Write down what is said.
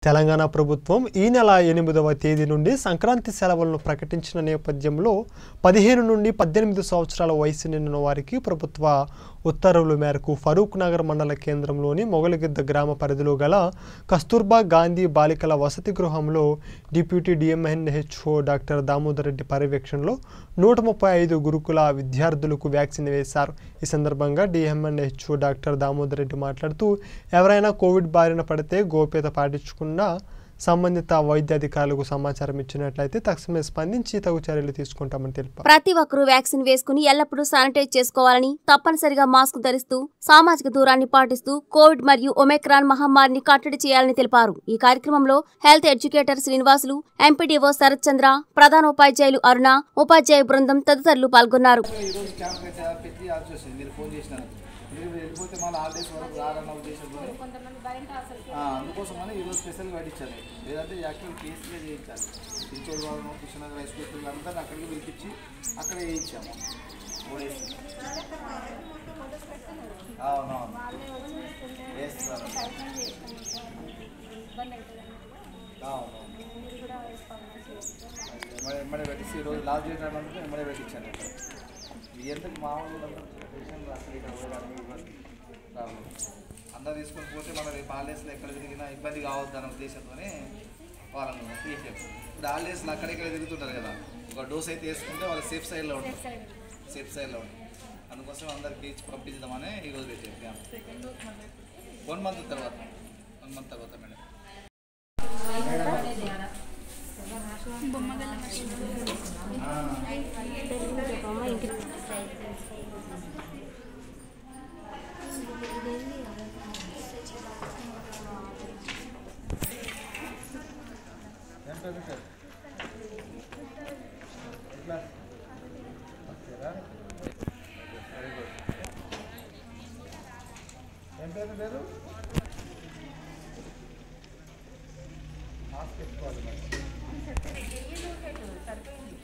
తెలంగాణ ప్రభుత్వం ఈ నెల ఎనిమిదవ తేదీ నుండి సంక్రాంతి సెలవులను ప్రకటించిన నేపథ్యంలో పదిహేను నుండి పద్దెనిమిది సంవత్సరాల వయసు నిండిన వారికి ప్రభుత్వ ఉత్తర్వుల మేరకు ఫరూక్ నగర్ మండల కేంద్రంలోని మొగలిగిద్ద గ్రామ పరిధిలో గల కస్తూర్బా గాంధీ బాలికల వసతి గృహంలో deputy DMHO doctor Damodar Reddy పర్యవేక్షణలో నూట ముప్పై ఐదు గురుకుల విద్యార్థులకు వ్యాక్సిన్ వేశారు ఈ సందర్భంగా డిఎంఎన్హెచ్ఓ డాక్టర్ దామోదర్ రెడ్డి మాట్లాడుతూ ఎవరైనా కోవిడ్ బారిన పడితే గోప్యత పాటించకుండా సంబంధిత వైద్య అధికారులకు సమాచారం ఇచ్చినట్లయితే తక్షణమే స్పందించి తగు చర్యలు తీసుకుంటామని తెలిపారు ప్రతి ఒక్కరూ వ్యాక్సిన్ వేసుకుని ఎల్లప్పుడూ శానిటైజ్ చేసుకోవాలని తప్పనిసరిగా మాస్క్ ధరిస్తూ సామాజిక దూరాన్ని పాటిస్తూ కోవిడ్ మరియు ఒమెక్రాన్ మహమ్మారిని కట్టడి చేయాలని తెలిపారు ఈ కార్యక్రమంలో health educator Srinivasulu MPDO Sharath Chandra ప్రధాన ఉపాధ్యాయులు అరుణ ఉపాధ్యాయ బృందం తదితరులు పాల్గొన్నారు ఈ రోజు క్యాంప్ పెట్టి పెట్టి ఆఫ్ చేసింది మీరు ఫోన్ చేసినారు మీరు వెళ్ళిపోతే మళ్ళీ హాలిడేస్ వరకు రారన్న ఉద్దేశంతో అందుకోసమని ఈరోజు స్పెషల్గా పెట్టించాలి లేదంటే యాక్చువల్ కేసుగా చేయించాలి పిచ్చోడు వాళ్ళు కృష్ణనగర్ హై స్కూల్ పిల్లలంతా అక్కడికి పిలిపించి అక్కడ చేయించాము ఓడేసి అవునవును వేస్తున్నారు అవును ఎమ్మడే ఎమ్మడే పెట్టేసి ఈరోజు లాస్ట్ డేట్ అన్నందుకు ఎమ్మడే పెట్టించాను ఇక్కడ ఈ ఎందుకు మామూలుగా పేషెంట్ అసలు ఇక్కడ పోవడానికి ఇబ్బంది ప్రాబ్లం అందరు తీసుకొని పోతే మన రేపు హాలిడేస్లో ఎక్కడ తిరిగినా ఇబ్బంది కావద్దు అన్న ఉద్దేశంతోనే వాళ్ళను తీసేపు ఇప్పుడు హాలిడేస్లో అక్కడెక్కడ తిరుగుతుంటారు కదా ఒక డోస్ అయితే వేసుకుంటే వాళ్ళు సేఫ్ సైడ్లో ఉంటారు సేఫ్ సైడ్లో ఉంటారు అందుకోసం అందరికి ఇచ్చి పంపించదామని ఈరోజు పెట్టారు క్యాంప్ వన్ మంత్ తర్వాత వన్ మంత్ తర్వాత మేడం ఏం పేరు సార్ క్లాస్ ఓకేరా వెరీ గుడ్ ఏం పేరు పేరు మాస్క్ పెట్టుకోవాలి మరి